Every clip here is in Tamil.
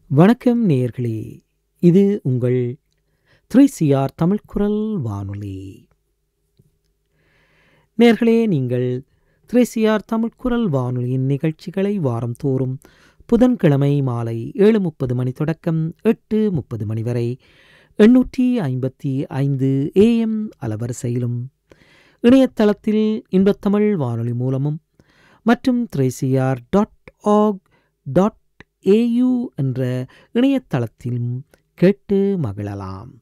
வணக்கம் நேயர்களே இது உங்கள் த்ரீ சிஆர் தமிழ் குரல் வானொலி நேயர்களே நீங்கள் த்ரீ சிஆர் தமிழ் குரல் வானொலியின் நிகழ்ச்சிகளை வாரந்தோறும் புதன்கிழமை மாலை ஏழு முப்பது மணி தொடக்கம் எட்டு முப்பது மணி வரை எண்ணூற்றி ஐம்பத்தி ஐந்து ஏஎம் அலவரிசையிலும் இணையதளத்தில் இன்பத்தமிழ் வானொலி மூலமும் மற்றும் three C R dot org dot AU என்ற இணையதளத்திலும் கேட்டு மகிழலாம்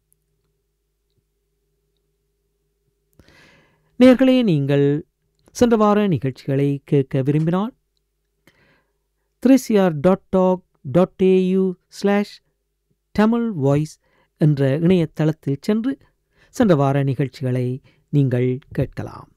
நேர்களே நீங்கள் சென்ற வார நிகழ்ச்சிகளை கேட்க விரும்பினால் three C R dot org dot AU slash Tamil voice என்ற இணையதளத்தில் சென்று சென்ற வார நிகழ்ச்சிகளை நீங்கள் கேட்கலாம்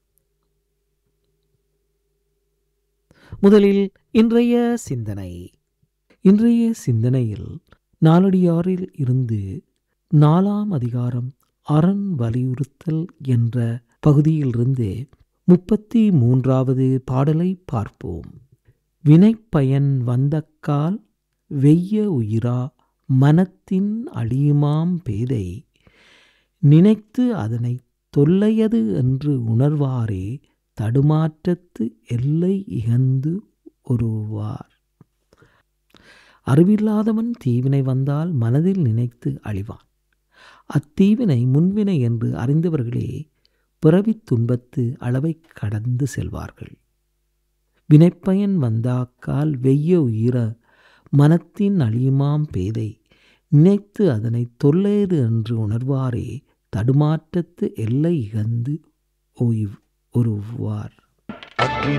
முதலில் இன்றைய சிந்தனை இன்றைய சிந்தனையில் நாலடியாரில் இருந்து நாலாம் அதிகாரம் அரண் வலியுறுத்தல் என்ற பகுதியிலிருந்து முப்பத்தி மூன்றாவது பாடலை பார்ப்போம் வினைப்பயன் வந்தக்கால் வெய்ய உயிரா மனத்தின் அழியுமாம் பேதை நினைத்து அதனை தொல்லையது என்று உணர்வாரே தடுமாற்றத்து எல்லை இகந்து ஒருவார் அறிவில்லாதவன் தீவினை வந்தால் மனதில் நினைத்து அழிவான் அத்தீவினை முன்வினை என்று அறிந்தவர்களே பிறவித் துன்பத்து அளவை கடந்து செல்வார்கள் வினைப்பயன் வந்தாக்கால் வெய்ய உயிர மனத்தின் அழியுமாம் பேதை நினைத்து அதனை தொல்லையது என்று உணர்வாரே தடுமாற்றத்து எல்லை இகந்து ஓய்வு ஒருவார் அக்னி